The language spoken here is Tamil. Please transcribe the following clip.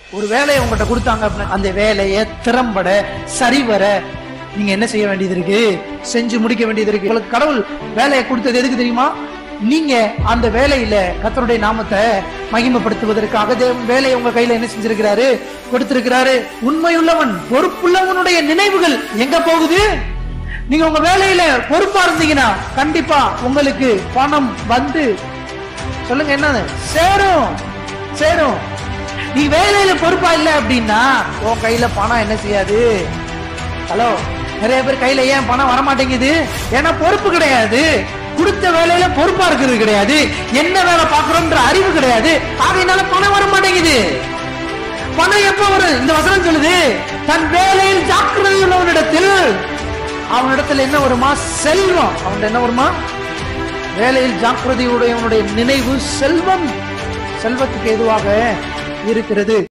ஒரு வேலையை உங்கள்கிட்ட கொடுத்தாங்க அப்படின்னா அந்த வேலையை திறம்பட சரிவர நீங்க என்ன செய்ய வேண்டியது இருக்கு செஞ்சு முடிக்க வேண்டியது இருக்கு உங்களுக்கு கடவுள் வேலையை கொடுத்தது எதுக்கு தெரியுமா நீங்க அந்த வேலையில கர்த்தருடைய நாமத்தை மகிமைப்படுத்துவதற்காக தேவன் வேலையை உங்க கையில என்ன செஞ்சிருக்கிறாரு கொடுத்திருக்கிறாரு உண்மையுள்ளவன் பொறுப்புள்ளவனுடைய நினைவுகள் எங்க போகுது நீங்க உங்க வேலையில பொறுப்பா இருந்தீங்கன்னா கண்டிப்பா உங்களுக்கு பணம் வந்து சொல்லுங்க என்னது சேரும் சேரும் நீ வேலையில பொறுப்பா இல்ல அப்படின்னா உன் கையில பணம் என்ன செய்யாது ஹலோ நிறைய பேர் கையில ஏன் பணம் வர மாட்டேங்குது ஏன்னா பொறுப்பு கிடையாது கொடுத்த வேலையில பொறுப்பா இருக்கிறது கிடையாது என்ன வேலை பார்க்கறோம்ன்ற அறிவு கிடையாது ஆகையினால பணம் வர மாட்டேங்குது பணம் எப்ப வரும் இந்த வசனம் சொல்லுது தன் வேலையில் ஜாக்கிரதை உள்ளவனிடத்தில் அவனிடத்தில் என்ன வருமா செல்வம் அவன் என்ன வருமா வேலையில் ஜாக்கிரதையுடையவனுடைய நினைவு செல்வம் செல்வத்துக்கு எதுவாக இருக்கிறது